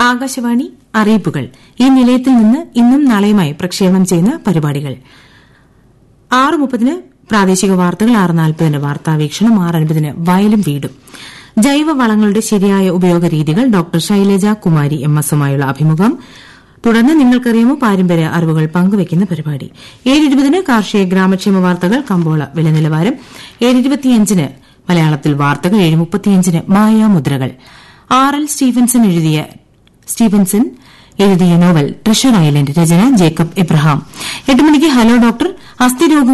ആകാശവാണി അറിയിപ്പുകൾ ഈ നിലയത്തിൽ നിന്ന് ഇന്നും നാളെയുമായി പ്രക്ഷേപണം ചെയ്യുന്ന പരിപാടികൾ ആറ് മുപ്പതിന് പ്രാദേശിക വാർത്തകൾ ആറ് നാൽപ്പതിന് വാർത്താവീക്ഷണം ആറ് അൻപതിന് വയലും വീടും ജൈവ വളങ്ങളുടെ ശരിയായ ഉപയോഗ രീതികൾ ഡോക്ടർ ശൈലജ കുമാരി എം എസുമായുള്ള അഭിമുഖം തുടർന്ന് നിങ്ങൾക്കറിയാമോ പാരമ്പര്യ അറിവുകൾ പങ്കുവയ്ക്കുന്ന പരിപാടി ഏഴ് ഇരുപതിന് കാർഷിക ഗ്രാമക്ഷേമ വാർത്തകൾ കമ്പോള വില നിലവാരം ഏഴ് ഇരുപത്തിയഞ്ചിന് മലയാളത്തിൽ വാർത്തകൾ ഏഴ് മുപ്പത്തിയഞ്ചിന് മായാമുദ്രകൾ ആർ എൽ സ്റ്റീഫൻസൺ എഴുതിയ സ്റ്റീഫൻസൺ എഴുതിയ നോവൽ ട്രഷർ ഐലൻഡ് രചന ജേക്കബ് എബ്രഹാം എട്ട് മണിക്ക് ഹലോ ഡോക്ടർ അസ്ഥിരോഗം